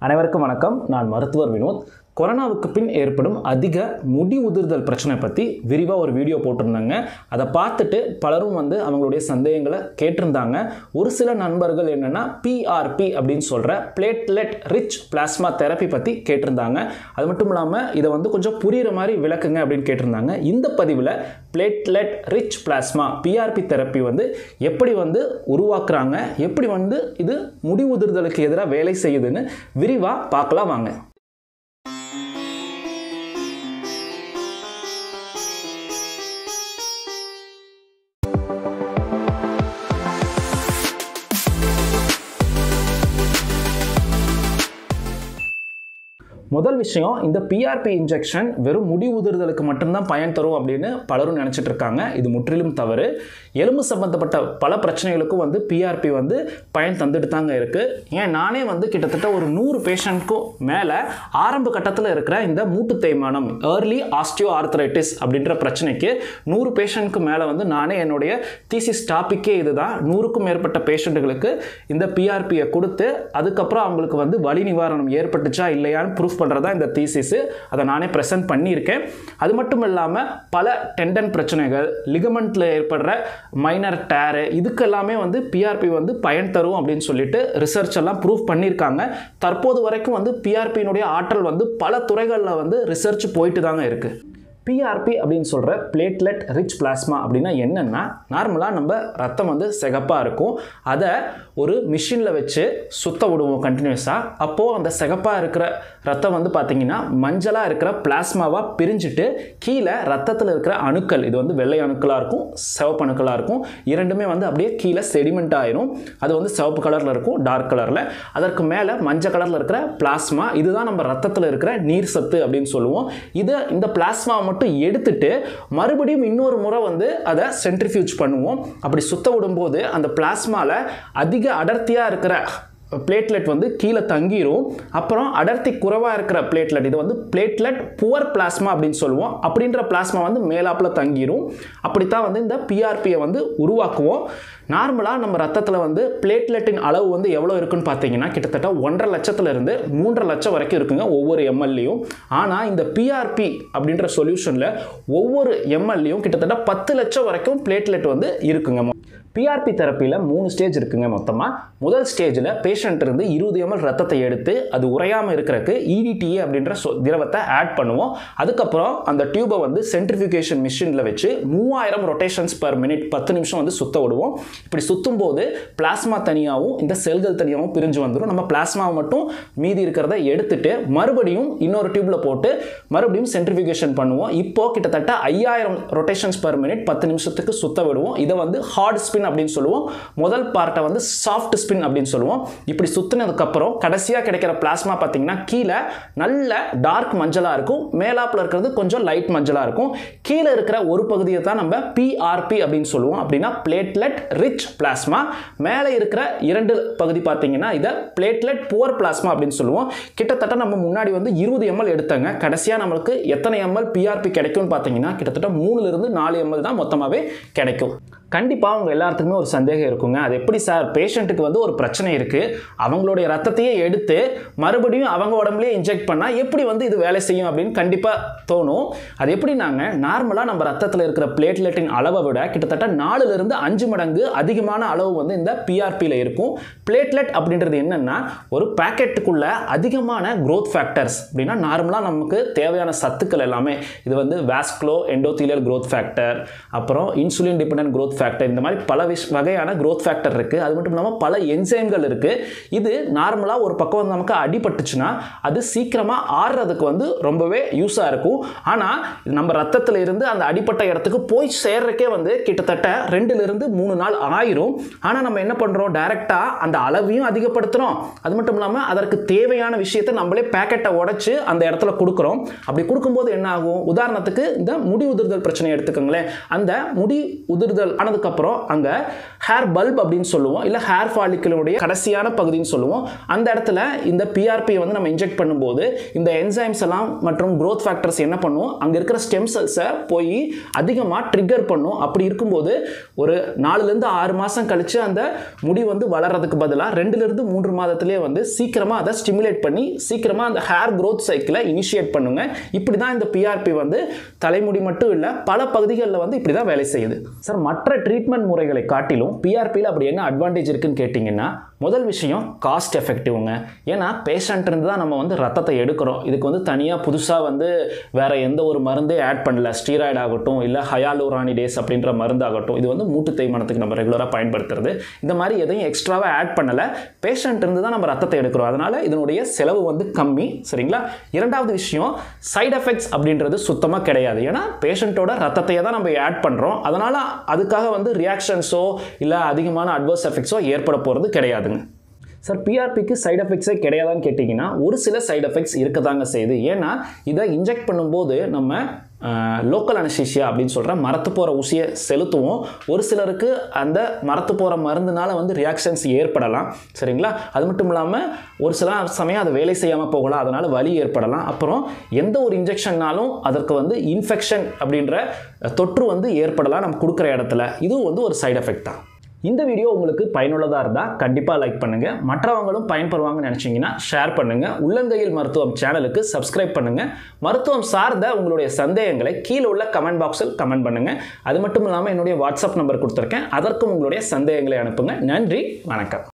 அனைவருக்கும் வணக்கம் நான் மருத்துவர் வினோத் கொரோனாவுக்கு பின் ஏற்படும் அதிக முடி உதிர்தல் பிரச்சனை பற்றி விரிவாக ஒரு வீடியோ போட்டிருந்தாங்க அதை பார்த்துட்டு பலரும் வந்து அவங்களுடைய சந்தேகங்களை கேட்டிருந்தாங்க ஒரு சில நண்பர்கள் என்னென்னா பிஆர்பி அப்படின்னு சொல்கிற பிளேட்லெட் ரிச் பிளாஸ்மா தெரப்பி பற்றி கேட்டிருந்தாங்க அது மட்டும் இல்லாமல் இதை வந்து கொஞ்சம் புரிகிற மாதிரி விளக்குங்க அப்படின்னு கேட்டிருந்தாங்க இந்த பதிவில் platelet rich plasma PRP therapy வந்து எப்படி வந்து உருவாக்குறாங்க எப்படி வந்து இது முடி உதிர்தலுக்கு எதிராக வேலை செய்யுதுன்னு விரிவாக பார்க்கலாம் வாங்க முதல் விஷயம் இந்த பிஆர்பி இன்ஜெக்ஷன் வெறும் முடி உதிர்தலுக்கு மட்டும்தான் பயன் தரும் அப்படின்னு பலரும் நினச்சிட்டு இருக்காங்க இது முற்றிலும் தவறு எலும்பு சம்பந்தப்பட்ட பல பிரச்சனைகளுக்கும் வந்து பிஆர்பி வந்து பயன் தந்துட்டு தாங்க இருக்குது ஏன் நானே வந்து கிட்டத்தட்ட ஒரு நூறு பேஷண்ட்க்கும் மேலே ஆரம்ப கட்டத்தில் இருக்கிற இந்த மூட்டு தேய்மானம் ஏர்லி ஆஸ்டியோ ஆர்த்தரைட்டிஸ் அப்படின்ற பிரச்சனைக்கு நூறு பேஷண்ட்க்கு மேலே வந்து நானே என்னுடைய தீசிஸ் டாப்பிக்கே இதுதான் நூறுக்கும் மேற்பட்ட பேஷண்ட்டுகளுக்கு இந்த பிஆர்பியை கொடுத்து அதுக்கப்புறம் அவங்களுக்கு வந்து வலி நிவாரணம் ஏற்பட்டுச்சா இல்லையான்னு ப்ரூஃப் பண்ணுறதா இந்த தீசிஸு அதை நானே ப்ரெசென்ட் பண்ணியிருக்கேன் அது மட்டும் இல்லாமல் பல டெண்டன் பிரச்சனைகள் லிகமெண்ட்டில் ஏற்படுற மைனர் டேரு இதுக்கு எல்லாமே வந்து பிஆர்பி வந்து பயன் தரும் அப்படின்னு சொல்லிட்டு ரிசர்ச் எல்லாம் ப்ரூஃப் பண்ணியிருக்காங்க தற்போது வரைக்கும் வந்து பிஆர்பியினுடைய ஆற்றல் வந்து பல துறைகளில் வந்து ரிசர்ச் போயிட்டு தாங்க இருக்குது பிஆர்பி அப்படின்னு சொல்கிற பிளேட்லெட் ரிச் பிளாஸ்மா அப்படின்னா என்னென்னா நார்மலாக நம்ம ரத்தம் வந்து சிகப்பாக இருக்கும் அதை ஒரு மிஷினில் வச்சு சுத்த விடுவோம் கண்டினியூஸாக அப்போது அந்த சிகப்பாக இருக்கிற ரத்தம் வந்து பார்த்திங்கன்னா மஞ்சளாக இருக்கிற பிளாஸ்மாவாக பிரிஞ்சுட்டு கீழே ரத்தத்தில் இருக்கிற அணுக்கள் இது வந்து வெள்ளை அணுக்களாக இருக்கும் சிவப்பு அணுக்களாக இருக்கும் இரண்டுமே வந்து அப்படியே கீழே செடிமெண்ட் ஆயிரும் அது வந்து சிவப்பு கலரில் இருக்கும் டார்க் கலரில் அதற்கு மேலே மஞ்சள் கலரில் இருக்கிற பிளாஸ்மா இதுதான் நம்ம ரத்தத்தில் இருக்கிற நீர் சத்து அப்படின்னு சொல்லுவோம் இது இந்த பிளாஸ்மா மட்டும் எடுத்துட்டு மறுபடியும் இன்னொரு முறை வந்து அதை சென்ட்ரிஃபியூஜ் பண்ணுவோம் அப்படி சுத்த விடும்போது அந்த பிளாஸ்மாவில் அதிக அடர்த்தியாக இருக்கிற பிளேட்லெட் வந்து கீழே தங்கிரும் அப்புறம் அடர்த்தி குறைவாக இருக்கிற பிளேட்லெட் இது வந்து பிளேட்லெட் புவர் பிளாஸ்மா அப்படின்னு சொல்லுவோம் அப்படின்ற பிளாஸ்மா வந்து மேலாப்பில் தங்கிரும் அப்படித்தான் வந்து இந்த பிஆர்பியை வந்து உருவாக்குவோம் நார்மலாக நம்ம ரத்தத்தில் வந்து பிளேட்லெட்டின் அளவு வந்து எவ்வளோ இருக்குன்னு பார்த்தீங்கன்னா கிட்டத்தட்ட ஒன்றரை லட்சத்துலேருந்து மூன்றரை லட்சம் வரைக்கும் இருக்குங்க ஒவ்வொரு எம்எல்லையும் ஆனால் இந்த பிஆர்பி அப்படின்ற சொல்யூஷனில் ஒவ்வொரு எம்எல்லையும் கிட்டத்தட்ட பத்து லட்சம் வரைக்கும் பிளேட்லெட் வந்து இருக்குங்க பிஆர்பி தெரப்பியில் மூணு ஸ்டேஜ் இருக்குங்க மொத்தமாக முதல் ஸ்டேஜில் பேஷண்ட் இருந்து இருபது எம்எல் ரத்தத்தை எடுத்து அது உறையாமல் இருக்கிறதுக்கு இடிடிஏ அப்படின்ற சொ திரவத்தை ஆட் பண்ணுவோம் அதுக்கப்புறம் அந்த டியூபை வந்து சென்ட்ரிஃபிகேஷன் மிஷினில் வச்சு மூவாயிரம் ரொட்டேஷன்ஸ் பர் மினிட் பத்து நிமிஷம் வந்து சுத்த விடுவோம் இப்படி சுற்றும் போது பிளாஸ்மா தனியாகவும் இந்த செல்கள் தனியாகவும் பிரிஞ்சு வந்துடும் நம்ம பிளாஸ்மாவை மட்டும் மீதி இருக்கிறத எடுத்துட்டு மறுபடியும் இன்னொரு டியூப்பில் போட்டு மறுபடியும் சென்ட்ரிஃபிகேஷன் பண்ணுவோம் இப்போ கிட்டத்தட்ட ஐயாயிரம் ரொட்டேஷன்ஸ் பர் மினிட் பத்து நிமிஷத்துக்கு சுத்த விடுவோம் இதை வந்து ஹார்ட் ஸ்பின் அப்படின்னு சொல்லுவோம் முதல் பார்ட்டை வந்து சாஃப்ட் ஸ்பின் அப்படின்னு சொல்லுவோம் இப்படி சுற்றினதுக்கப்புறம் கடைசியாக கிடைக்கிற பிளாஸ்மா பார்த்தீங்கன்னா கீழே நல்ல டார்க் மஞ்சளாக இருக்கும் மேலாப்பில் இருக்கிறது கொஞ்சம் லைட் மஞ்சளாக இருக்கும் கீழே இருக்கிற ஒரு பகுதியை தான் நம்ம பிஆர்பி அப்படின்னு சொல்லுவோம் அப்படின்னா பிளேட்லெட் ரிச் பிளாஸ்மா மேலே இருக்கிற இரண்டு பகுதி பார்த்தீங்கன்னா இதை பிளேட்லெட் புவர் பிளாஸ்மா அப்படின்னு சொல்லுவோம் கிட்டத்தட்ட நம்ம முன்னாடி வந்து இருபது எம்எல் எடுத்தாங்க கடைசியாக நம்மளுக்கு எத்தனை எம்எல் பிஆர்பி கிடைக்கும்னு பார்த்தீங்கன்னா கிட்டத்தட்ட மூணுலேருந்து நாலு எம்எல் தான் மொத்தமாகவே கிடைக்கும் கண்டிப்பாக அவங்க எல்லாத்துக்குமே ஒரு சந்தேகம் இருக்குங்க அது எப்படி சார் பேஷண்ட்டுக்கு வந்து ஒரு பிரச்சனை இருக்குது அவங்களுடைய ரத்தத்தையே எடுத்து மறுபடியும் அவங்க உடம்புலேயே இன்ஜெக்ட் பண்ணால் எப்படி வந்து இது வேலை செய்யும் அப்படின்னு கண்டிப்பாக தோணும் அது எப்படின்னாங்க நார்மலாக நம்ம ரத்தத்தில் இருக்கிற பிளேட்லெட்டின் அளவை விட கிட்டத்தட்ட நாலுலேருந்து அஞ்சு மடங்கு அதிகமான அளவு வந்து இந்த பிஆர்பியில் இருக்கும் பிளேட்லெட் அப்படின்றது என்னென்னா ஒரு பேக்கெட்டுக்குள்ள அதிகமான க்ரோத் ஃபேக்டர்ஸ் அப்படின்னா நார்மலாக நமக்கு தேவையான சத்துக்கள் எல்லாமே இது வந்து வாஸ்க்லோ எண்டோத்தீலியல் க்ரோத் ஃபேக்டர் அப்புறம் இன்சுலின் டிபெண்டன்ட் க்ரோத் ஃபேக்டர் இந்த மாதிரி பல விஷ் வகையான க்ரோத் ஃபேக்டர் இருக்குது அது மட்டும் இல்லாமல் பல என்சைம்கள் இருக்குது இது நார்மலாக ஒரு பக்கம் வந்து நமக்கு அடிபட்டுச்சுன்னா அது சீக்கிரமாக ஆறுறதுக்கு வந்து ரொம்பவே யூஸாக இருக்கும் ஆனால் நம்ம ரத்தத்தில் இருந்து அந்த அடிப்பட்ட இடத்துக்கு போய் சேர்றதுக்கே வந்து கிட்டத்தட்ட ரெண்டுலேருந்து மூணு நாள் ஆயிரும் ஆனால் நம்ம என்ன பண்ணுறோம் டைரெக்டாக அந்த அளவையும் அதிகப்படுத்துகிறோம் அது மட்டும் இல்லாமல் அதற்கு தேவையான விஷயத்தை நம்மளே பேக்கெட்டை உடச்சி அந்த இடத்துல கொடுக்குறோம் அப்படி கொடுக்கும்போது என்ன ஆகும் உதாரணத்துக்கு இந்த முடி உதிர்தல் பிரச்சனை எடுத்துக்கோங்களேன் அந்த முடி உதிர்தல் ஆனதுக்கப்புறம் அங்கே ஹேர் பல்ப் அப்படின்னு சொல்லுவோம் இல்லை ஹேர் ஃபாலிக்கலுடைய கடைசியான பகுதின்னு சொல்லுவோம் அந்த இடத்துல இந்த பிஆர்பியை வந்து நம்ம இன்ஜெக்ட் பண்ணும்போது இந்த என்சைம்ஸ் எல்லாம் மற்றும் growth ஃபேக்டர்ஸ் என்ன பண்ணும் அங்கே இருக்கிற ஸ்டெம் செல்ஸை போய் அதிகமாக ட்ரிகர் பண்ணும் அப்படி இருக்கும்போது ஒரு நாலுலேருந்து ஆறு மாதம் கழித்து அந்த முடி வந்து வளர்றதுக்கு பதிலாக ரெண்டுலேருந்து மூன்று மாதத்திலே வந்து சீக்கிரமாக அதை ஸ்டிமுலேட் பண்ணி சீக்கிரமாக அந்த ஹேர் growth சைக்கிளை இனிஷியேட் பண்ணுங்க இப்படி தான் இந்த பிஆர்பி வந்து தலைமுடி மட்டும் இல்லை பல பகுதிகளில் வந்து இப்படி தான் வேலை செய்யுது சார் மற்ற ட்ரீட்மெண்ட் முறைகளை காட்டிலும் பிஆர்பியில் அப்படி என்ன அட்வான்டேஜ் இருக்குன்னு கேட்டிங்கன்னா முதல் விஷயம் காஸ்ட் எஃபெக்டிவ்ங்க ஏன்னா பேஷண்ட் இருந்து தான் நம்ம வந்து ரத்தத்தை எடுக்கிறோம் இதுக்கு வந்து தனியாக புதுசாக வந்து வேற எந்த ஒரு மருந்தே ஆட் பண்ணல ஸ்டீராய்டு ஆகட்டும் இல்லை ஹயாலூரானிடேஸ் அப்படின்ற மருந்தாகட்டும் இது வந்து மூட்டு தேய்மானத்துக்கு நம்ம ரெகுலராக பயன்படுத்துறது இந்த மாதிரி எதையும் எக்ஸ்ட்ராவாக ஆட் பண்ணலை பேஷண்ட் இருந்து தான் நம்ம ரத்தத்தை எடுக்கிறோம் அதனால் இதனுடைய செலவு வந்து கம்மி சரிங்களா இரண்டாவது விஷயம் சைடு எஃபெக்ட்ஸ் அப்படின்றது சுத்தமாக கிடையாது ஏன்னா பேஷண்ட்டோட ரத்தத்தையே தான் நம்ம ஆட் பண்ணுறோம் அதனால் அதுக்காக வந்து ரியாக்ஷன்ஸோ இல்லை அதிகமான அட்வர்ஸ் எஃபெக்ட்ஸோ ஏற்பட போகிறது கிடையாதுங்க சார் பிஆர்பிக்கு சைடு எஃபெக்ட்ஸே கிடையாதான்னு கேட்டிங்கன்னா ஒரு சில சைடு எஃபெக்ட்ஸ் இருக்க தாங்க செய்யுது ஏன்னா இதை இன்ஜெக்ட் பண்ணும்போது நம்ம லோக்கல் அனசீஷியா அப்படின்னு சொல்கிற மரத்து போகிற ஊசியை செலுத்துவோம் ஒரு சிலருக்கு அந்த மரத்து போகிற மருந்துனால வந்து ரியாக்ஷன்ஸ் ஏற்படலாம் சரிங்களா அது மட்டும் இல்லாமல் ஒரு சில சமயம் அது வேலை செய்யாமல் போகலாம் அதனால் வலி ஏற்படலாம் அப்புறம் எந்த ஒரு இன்ஜெக்ஷன்னாலும் அதற்கு வந்து இன்ஃபெக்ஷன் அப்படின்ற தொற்று வந்து ஏற்படலாம் நம்ம கொடுக்குற இடத்துல இதுவும் வந்து ஒரு சைடு எஃபெக்ட் தான் இந்த வீடியோ உங்களுக்கு பயனுள்ளதாக இருந்தால் கண்டிப்பாக லைக் பண்ணுங்கள் மற்றவங்களும் பயன்பெறுவாங்கன்னு நினச்சிங்கன்னா ஷேர் பண்ணுங்கள் உள்ளங்கையில் மருத்துவம் சேனலுக்கு சப்ஸ்கிரைப் பண்ணுங்கள் மருத்துவம் சார்ந்த உங்களுடைய சந்தேகங்களை கீழே உள்ள கமெண்ட் பாக்ஸில் கமெண்ட் பண்ணுங்கள் அது மட்டும் இல்லாமல் என்னுடைய வாட்ஸ்அப் நம்பர் கொடுத்துருக்கேன் அதற்கும் உங்களுடைய சந்தேகங்களை அனுப்புங்க நன்றி வணக்கம்